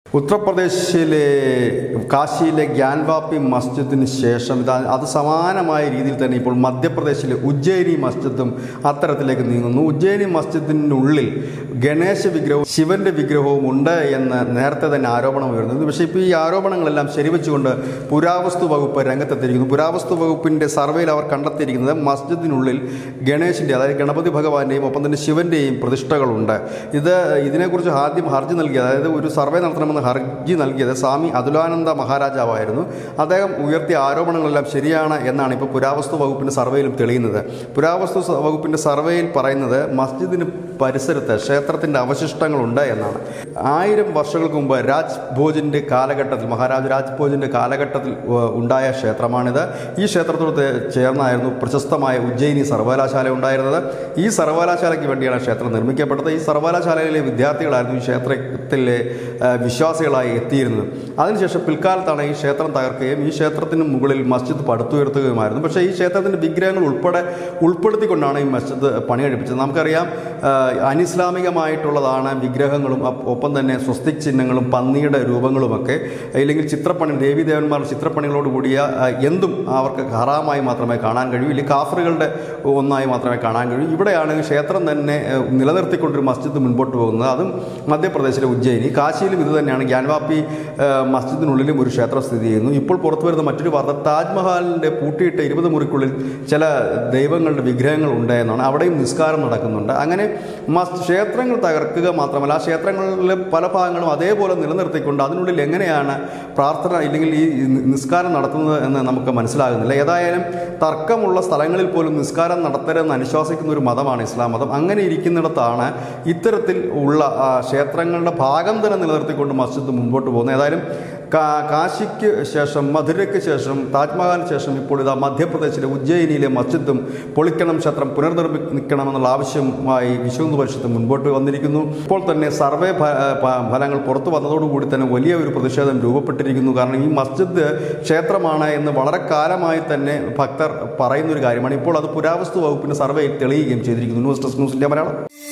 ഉത്തർപ്രദേശിലെ കാശിയിലെ ഗ്യാൻവാപ്പി മസ്ജിദിന് ശേഷം ഇത് അത് സമാനമായ രീതിയിൽ തന്നെ ഇപ്പോൾ മധ്യപ്രദേശിലെ ഉജ്ജയിനി മസ്ജിദും അത്തരത്തിലേക്ക് നീങ്ങുന്നു ഉജ്ജയിനി മസ്ജിദിനുള്ളിൽ ഗണേശ വിഗ്രഹവും ശിവന്റെ വിഗ്രഹവും ഉണ്ട് എന്ന് നേരത്തെ തന്നെ ആരോപണം ഉയർന്നത് പക്ഷേ ഇപ്പോൾ ഈ ആരോപണങ്ങളെല്ലാം ശരിവെച്ചുകൊണ്ട് പുരാവസ്തു വകുപ്പ് രംഗത്തെത്തിയിരിക്കുന്നു പുരാവസ്തു വകുപ്പിന്റെ സർവേയിൽ അവർ കണ്ടെത്തിയിരിക്കുന്നത് മസ്ജിദിനുള്ളിൽ ഗണേശിന്റെ അതായത് ഗണപതി ഭഗവാന്റെയും ഒപ്പം തന്നെ ശിവന്റെയും പ്രതിഷ്ഠകളുണ്ട് ഇത് ഇതിനെക്കുറിച്ച് ആദ്യം ഹർജി നൽകിയത് അതായത് ഒരു സർവേ നടത്തണമെന്ന് ഹർജി നൽകിയത് സ്വാമി അതുലാനന്ദ മഹാരാജാവായിരുന്നു അദ്ദേഹം ഉയർത്തിയ ആരോപണങ്ങളെല്ലാം ശരിയാണ് എന്നാണ് ഇപ്പോൾ പുരാവസ്തു വകുപ്പിന്റെ സർവേയിലും തെളിയുന്നത് പുരാവസ്തു സ- വകുപ്പിന്റെ സർവേയിൽ പറയുന്നത് മസ്ജിദിന് പരിസരത്ത് ക്ഷേത്രത്തിന്റെ അവശിഷ്ടങ്ങളുണ്ട് എന്നാണ് ആയിരം വർഷങ്ങൾക്ക് മുമ്പ് രാജ് ഭോജിന്റെ കാലഘട്ടത്തിൽ മഹാരാജ് രാജ് ഭോജിന്റെ കാലഘട്ടത്തിൽ ഏഹ്, ഉണ്ടായ ക്ഷേത്രമാണിത് ഈ ക്ഷേത്രത്തോട് തേ- ചേർന്നായിരുന്നു പ്രശസ്തമായ ഉജ്ജയിനി സർവകലാശാല ഉണ്ടായിരുന്നത് ഈ സർവകലാശാലയ്ക്ക് വേണ്ടിയാണ് ക്ഷേത്രം നിർമ്മിക്കപ്പെട്ടത് ഈ സർവകലാശാലയിലെ വിദ്യാർത്ഥികളായിരുന്നു ഈ ക്ഷേത്രത്തിലെ ഏഹ്, വിശ്വാസികളായി എത്തിയിരുന്നത് അതിനുശേഷം പിൽക്കാലത്താണ് ഈ ക്ഷേത്രം തകർക്കുകയും ഈ ക്ഷേത്രത്തിന് മുകളിൽ മസ്ജിദ് പടുത്തുയർത്തുകയുമായിരുന്നു പക്ഷേ ഈ ക്ഷേത്രത്തിൻ്റെ വിഗ്രഹങ്ങൾ ഉൾപ്പെടെ ഉൾപ്പെടുത്തിക്കൊണ്ടാണ് ഈ മസ്ജിദ് പണി കഴിപ്പിച്ചത് നമുക്കറിയാം ഏഹ്, അനിസ്ലാമികമായിട്ടുള്ളതാണ് വിഗ്രഹങ്ങളും അപ്പ് ഒപ്പം തന്നെ സ്വസ്തിക് ചിഹ്നങ്ങളും പന്നിയുടെ രൂപങ്ങളുമൊക്കെ ഇല്ലെങ്കിൽ ചിത്രപ്പണി ദേവീദേവന്മാരുടെ ചിത്രപ്പണികളോട് കൂടിയ ഏഹ്, എന്തും അവർക്ക് ഹറാമായി മാത്രമേ കാണാൻ കഴിയൂ ഇല്ലെങ്കിൽ കാഫറുകളുടെ ഒന്നായി മാത്രമേ കാണാൻ കഴിയൂ ഇവിടെയാണ് ക്ഷേത്രം തന്നെ ഏഹ്, നിലനിർത്തിക്കൊണ്ടൊരു മസ്ജിദ് മുൻപോട്ട് പോകുന്നത് അതും മധ്യപ്രദേശിലെ ഉജ്ജയിനി കാശിയിലും ഇത് തന്നെയാണ് ഗ്യാൻവാപ്പി ഏഹ്, മസ്ജിദിനുള്ളിലും ഒരു ക്ഷേത്രം സ്ഥിതി ചെയ്യുന്നു ഇപ്പോൾ പുറത്തു വരുന്ന മറ്റൊരു വാർത്ത താജ്മഹലിൻ്റെ പൂട്ടിയിട്ട ഇരുപത് മുറിക്കുള്ളിൽ ചില ദൈവങ്ങളുടെ വിഗ്രഹങ്ങൾ ഉണ്ട് എന്നാണ് അവിടെയും നിസ്കാരം നടക്കുന്നുണ്ട് അങ്ങനെ മസ് ക്ഷേത്രങ്ങൾ തകർക്കുക മാത്രമല്ല ആ ക്ഷേത്രങ്ങളിലെ പല ഭാഗങ്ങളും അതേപോലെ നിലനിർത്തിക്കൊണ്ട് അതിനുള്ളിൽ എങ്ങനെയാണ് പ്രാർത്ഥന ഇല്ലെങ്കിൽ ഈ നിസ്കാരം നടത്തുന്നത് എന്ന് നമുക്ക് മനസ്സിലാകുന്നില്ല ഏതായാലും തർക്കമുള്ള സ്ഥലങ്ങളിൽ പോലും നിസ്കാരം നടത്തരുതെന്ന് അനുശാസിക്കുന്ന ഒരു മതമാണ് ഇസ്ലാം മതം അങ്ങനെ ഇരിക്കുന്നിടത്താണ് ഇത്തരത്തിൽ ഉള്ള ആ, ക്ഷേത്രങ്ങളുടെ ഭാഗം തന്നെ നിലനിർത്തിക്കൊണ്ട് മസ്ജിദ് മുൻപോട്ട് പോകുന്നത് ഏതായാലും കാ- കാശിക്ക് ശേഷം മധുരയ്ക്ക് ശേഷം താജ്മഹലിന് ശേഷം ഇപ്പോൾ ഇതാ മധ്യപ്രദേശിലെ ഉജ്ജയിനിയിലെ മസ്ജിദും പൊളിക്കണം ക്ഷേത്രം പുനർനിർമ്മിക്കണമെന്നുള്ള ആവശ്യമായി വിശ്വഹിന്ദു പരിഷത്ത് മുൻപോട്ട് വന്നിരിക്കുന്നു ഇപ്പോൾ തന്നെ സർവേ ഫ- ഫ- ഫലങ്ങൾ പുറത്തു വന്നതോടുകൂടി തന്നെ വലിയ ഒരു പ്രതിഷേധം രൂപപ്പെട്ടിരിക്കുന്നു കാരണം ഈ മസ്ജിദ് ക്ഷേത്രമാണ് എന്ന് വളരെ കാലമായി തന്നെ ഭക്തർ പറയുന്ന ഒരു കാര്യമാണ് ഇപ്പോൾ അത് പുരാവസ്തു വകുപ്പിന്റെ സർവേയിൽ തെളിയുകയും ചെയ്തിരിക്കുന്നു news desk news India Malayalam